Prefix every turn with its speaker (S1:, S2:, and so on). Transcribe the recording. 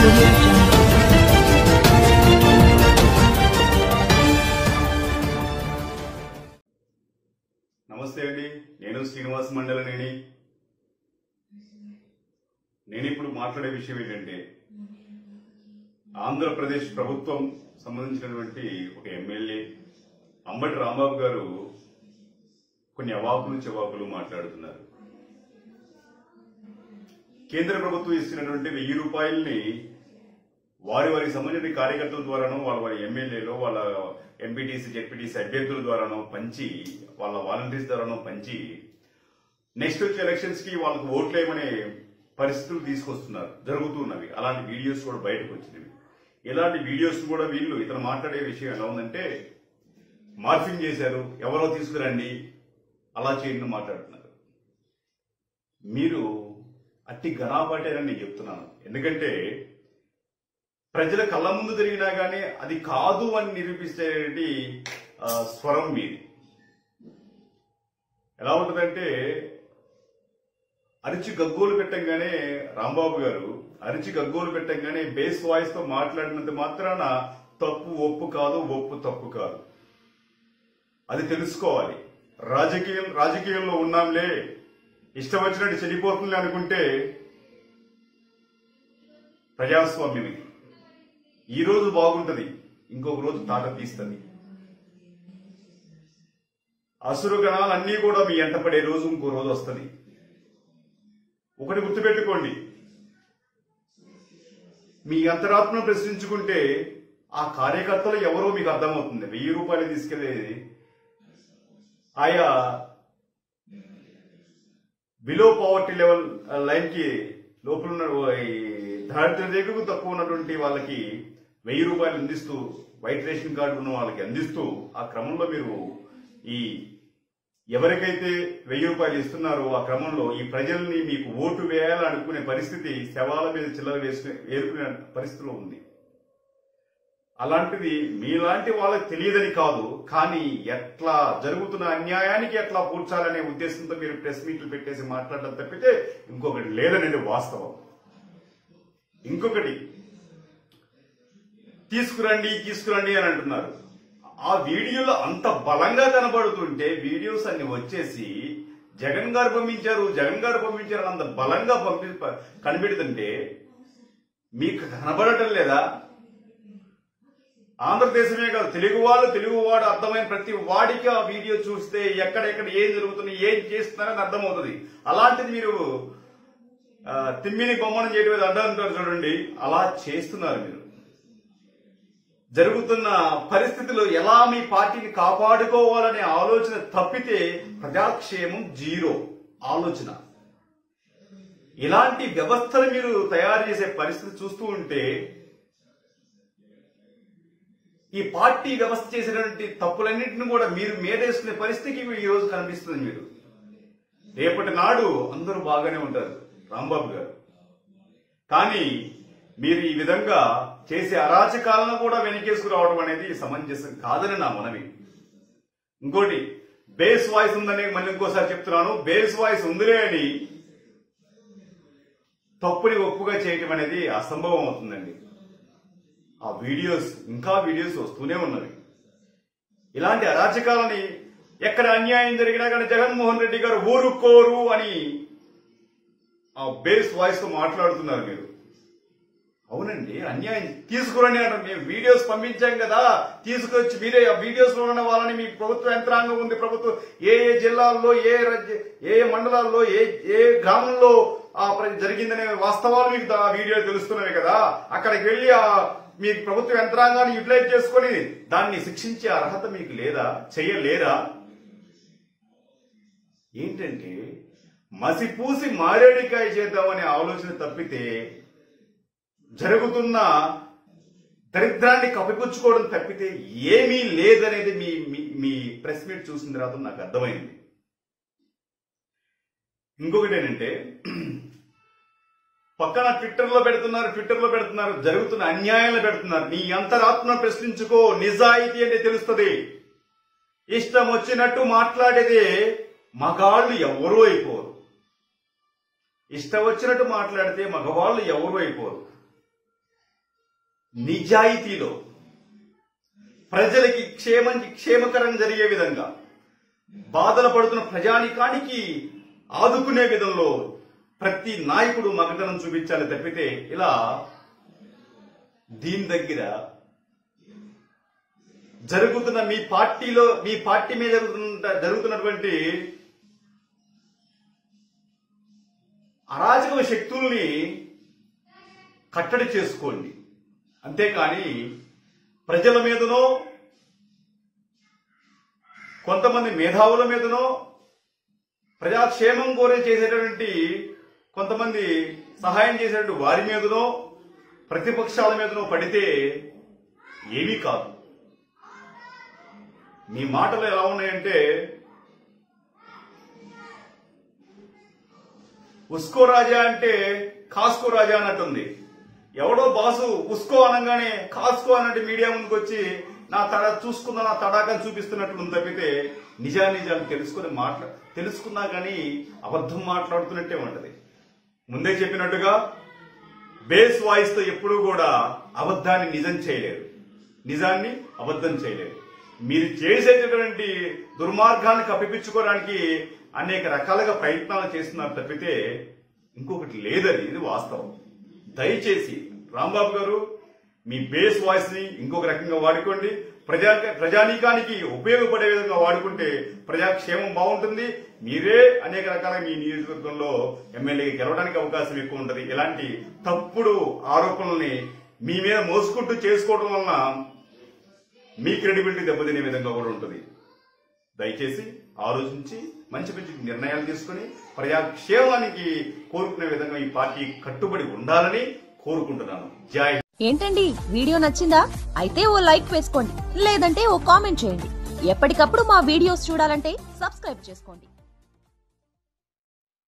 S1: audio jungle.
S2: నమస్తే అండి నేను శ్రీనివాస్ మండలనేని నేను ఇప్పుడు మాట్లాడే విషయం ఏంటంటే ఆంధ్రప్రదేశ్ ప్రభుత్వం సంబంధించినటువంటి ఒక ఎమ్మెల్యే అంబటి రాంబాబు గారు కొన్ని అవాకులు చెవాకులు మాట్లాడుతున్నారు కేంద్ర ప్రభుత్వం ఇస్తున్నటువంటి వెయ్యి రూపాయల్ని వారి వారికి సంబంధించిన కార్యకర్తల ద్వారానో వాళ్ళ వారి ఎమ్మెల్యేలో వాళ్ళ ఎంపీటీసీ జెడ్పీటీసీ అభ్యర్థుల ద్వారానో పంచి వాళ్ళ వాలంటీర్స్ ద్వారానో పంచి నెక్స్ట్ వచ్చే ఎలక్షన్స్ కి వాళ్ళకు ఓట్లేయమనే పరిస్థితులు తీసుకొస్తున్నారు జరుగుతున్నవి అలాంటి వీడియోస్ కూడా బయటకు వచ్చినవి ఇలాంటి వీడియోస్ కూడా వీళ్ళు ఇతను మాట్లాడే విషయం ఎలా ఉందంటే మార్ఫింగ్ చేశారు ఎవరో తీసుకురండి అలా చేయండి అని మాట్లాడుతున్నారు మీరు అట్టి ఘనాపాటారని నేను చెప్తున్నాను ఎందుకంటే ప్రజల కళ్ళ ముందు జరిగినా గానీ అది కాదు అని నిరూపించేటి ఆ, స్వరం మీది ఎలా ఉంటుందంటే అరిచి గగ్గోలు పెట్టంగానే రాంబాబు గారు అరిచి గగ్గోలు పెట్టంగానే బేస్ వాయిస్ తో మాట్లాడినంత మాత్రాన తప్పు ఒప్పు కాదు ఒప్పు తప్పు కాదు అది తెలుసుకోవాలి రాజకీయం రాజకీయంలో ఉన్నాంలే ఇష్టం వచ్చినట్టు చెడిపోతుంది అనుకుంటే ప్రజాస్వామ్యం ఇది ఈ రోజు బాగుంటది ఇంకొక రోజు తాట తీస్తుంది అసురు గణాలన్నీ కూడా మీ ఎంట పడే రోజు ఇంకో రోజు వస్తుంది ఒకటి గుర్తుపెట్టుకోండి మీ అంతరాత్మను ప్రశ్నించుకుంటే ఆ కార్యకర్తలు ఎవరో మీకు అర్థమవుతుంది వెయ్యి రూపాయలు తీసుకెళ్లేది ఆయా బిలో పవర్టీ లెవెల్ లైన్ కి లోపల ఉన్న ఈ దారిద్ర్య రేఖకు తక్కువ ఉన్నటువంటి వాళ్ళకి వెయ్యి రూపాయలు అందిస్తూ వైట్ రేషన్ కార్డు ఉన్న వాళ్ళకి అందిస్తూ ఆ క్రమంలో మీరు ఈ ఎవరికైతే వెయ్యి రూపాయలు ఇస్తున్నారో ఆ క్రమంలో ఈ ప్రజల్ని మీకు ఓటు వేయాలనుకునే పరిస్థితి శవాల మీద చిల్లర వేసుకునే ఏరుకునే పరిస్థితిలో ఉంది అలాంటిది మీలాంటి వాళ్ళకి తెలియదని కాదు కానీ ఎట్లా జరుగుతున్న అన్యాయానికి ఎట్లా పూడ్చాలనే ఉద్దేశంతో మీరు ప్రెస్ మీట్లు పెట్టేసి మాట్లాడడం తప్పితే ఇంకొకటి లేదనేది వాస్తవం ఇంకొకటి తీసుకురండి తీసుకురండి అని అంటున్నారు ఆ వీడియోలో అంత బలంగా కనబడుతుంటే వీడియోస్ అన్ని వచ్చేసి జగన్ గారు పంపించారు జగన్ గారు పంపించారు అని అంత బలంగా పంపి ప- కనిపెడుతుంటే మీకు కనబడటం లేదా ఆంధ్రదేశమే కాదు తెలుగు వాళ్ళు తెలుగు వాడు అర్థమైన ప్రతి వాడికి ఆ వీడియో చూస్తే ఎక్కడెక్కడ ఏం జరుగుతుంది ఏం చేస్తున్నారని అర్థమవుతుంది అలాంటిది మీరు ఆ, తిమ్మిని బొమ్మను చేయడం ఏదో అంటారు చూడండి అలా చేస్తున్నారు మీరు జరుగుతున్న పరిస్థితుల్లో ఎలా మీ పార్టీని కాపాడుకోవాలనే ఆలోచన తప్పితే ప్రజాక్షేమం జీరో ఆలోచన ఇలాంటి వ్యవస్థలు మీరు తయారు చేసే పరిస్థితి చూస్తూ ఉంటే ఈ పార్టీ వ్యవస్థ చేసినటువంటి తప్పులన్నింటిని కూడా మీరు మేరేసుకునే పరిస్థితికి ఈ రోజు కనిపిస్తుంది మీరు రేపటి నాడు అందరూ బాగానే ఉంటారు రాంబాబు గారు కానీ మీరు ఈ విధంగా చేసే అరాచకాలను కూడా వెనకేసుకురావడం అనేది సమంజసం కాదని నా మనవి ఇంకోటి బేస్ వాయిస్ ఉందని మళ్ళీ ఇంకోసారి చెప్తున్నాను బేస్ వాయిస్ ఉందిలే అని తప్పుని ఒప్పుగా చేయటం అనేది అసంభవం అవుతుందండి ఆ వీడియోస్ ఇంకా వీడియోస్ వస్తూనే ఉన్నవి ఇలాంటి అరాచకాలని ఎక్కడ అన్యాయం జరిగినా కానీ జగన్మోహన్ రెడ్డి గారు ఊరుకోరు అని ఆ బేస్ వాయిస్ తో మాట్లాడుతున్నారు మీరు అవునండి అన్యాయం తీసుకురండి అంటారు మేము వీడియోస్ పంపించాం కదా తీసుకొచ్చి మీరే ఆ వీడియోస్ లో ఉన్న వాళ్ళని మీ ప్రభుత్వ యంత్రాంగం ఉంది ప్రభుత్వం ఏ ఏ జిల్లాల్లో ఏ రాజ్య- ఏ ఏ మండలాల్లో ఏ ఏ గ్రామంలో ఆ ప్ర- జరిగిందనే వాస్తవాలు మీకు ఆ వీడియో తెలుస్తున్నవి కదా అక్కడికి వెళ్లి ఆ మీ ప్రభుత్వ యంత్రాంగాన్ని యూటిలైజ్ చేసుకొని దాన్ని శిక్షించే అర్హత మీకు లేదా చెయ్యలేరా ఏంటంటే మసిపూసి మారేడికాయ చేద్దామనే ఆలోచన తప్పితే జరుగుతున్న దరిద్రాన్ని కప్పిపుచ్చుకోవడం తప్పితే ఏమీ లేదనేది మీ మీ- మీ ప్రెస్ మీట్ చూసిన తర్వాత నాకు అర్థమైంది ఇంకొకటి ఏంటంటే పక్కన ట్విట్టర్ లో పెడుతున్నారు ట్విట్టర్ లో పెడుతున్నారు జరుగుతున్న అన్యాయాలు పెడుతున్నారు నీ అంతరాత్మను ప్రశ్నించుకో నిజాయితీ అంటే తెలుస్తుంది ఇష్టం వచ్చినట్టు మాట్లాడేదే మగాళ్ళు ఎవరూ అయిపోరు ఇష్టం వచ్చినట్టు మాట్లాడితే మగవాళ్ళు ఎవరు అయిపోరు నిజాయితీలో ప్రజలకి క్షేమం క్షేమకరం జరిగే విధంగా బాధలు పడుతున్న ప్రజానికానికి ఆదుకునే విధంలో ప్రతి నాయకుడు మగతనం చూపించాలి తప్పితే ఇలా దీని దగ్గర జరుగుతున్న మీ పార్టీలో మీ పార్టీ మీద జరుగుతున్న జరుగుతున్నటువంటి అరాచక శక్తుల్ని కట్టడి చేసుకోండి అంతేకాని ప్రజల మీదనో కొంతమంది మేధావుల మీదనో ప్రజాక్షేమం కోరే చేసేటటువంటి కొంతమంది సహాయం చేసేటువంటి వారి మీదనో ప్రతిపక్షాల మీదనో పడితే ఏమీ కాదు మీ మాటలు ఎలా ఉన్నాయంటే ఉస్కో రాజా అంటే కాస్కో రాజా అన్నట్టుంది ఎవడో బాసు ఉస్కో అనగానే కాస్కో అన్నట్టు మీడియా ముందుకు వచ్చి నా తడ చూసుకున్న నా తడాకని చూపిస్తున్నట్లు ఉంది తప్పితే నిజా నిజాలు తెలుసుకుని మాట్లా తెలుసుకున్నా కానీ అబద్ధం మాట్లాడుతున్నట్టే ఉంటది ముందే చెప్పినట్టుగా బేస్ వాయిస్ తో ఎప్పుడూ కూడా అబద్ధాన్ని నిజం చేయలేరు నిజాన్ని అబద్ధం చేయలేరు మీరు చేసేటటువంటి దుర్మార్గాన్ని కప్పిపించుకోవడానికి అనేక రకాలుగా ప్రయత్నాలు చేస్తున్నారు తప్పితే ఇంకొకటి లేదని ఇది వాస్తవం దయచేసి రాంబాబు గారు మీ బేస్ వాయిస్ ని ఇంకొక రకంగా వాడుకోండి ప్రజా ప్రజానీకానికి ఉపయోగపడే విధంగా వాడుకుంటే ప్రజాక్షేమం బాగుంటుంది మీరే అనేక రకాల మీ నియోజకవర్గంలో ఎమ్మెల్యే గెలవడానికి అవకాశం ఎక్కువ ఉంటుంది ఇలాంటి తప్పుడు ఆరోపణల్ని మీ మీద మోసుకుంటూ చేసుకోవడం వలన మీ క్రెడిబిలిటీ దెబ్బతినే విధంగా కూడా ఉంటుంది దయచేసి ఆలోచించి మంచి మంచి నిర్ణయాలు తీసుకుని ప్రజాక్షేమానికి కోరుకునే విధంగా ఈ పార్టీ కట్టుబడి ఉండాలని కోరుకుంటున్నాను జై
S1: ఏంటండి వీడియో నచ్చిందా అయితే ఓ లైక్ వేసుకోండి లేదంటే ఓ కామెంట్ చేయండి ఎప్పటికప్పుడు మా వీడియోస్ చూడాలంటే సబ్స్క్రైబ్ చేసుకోండి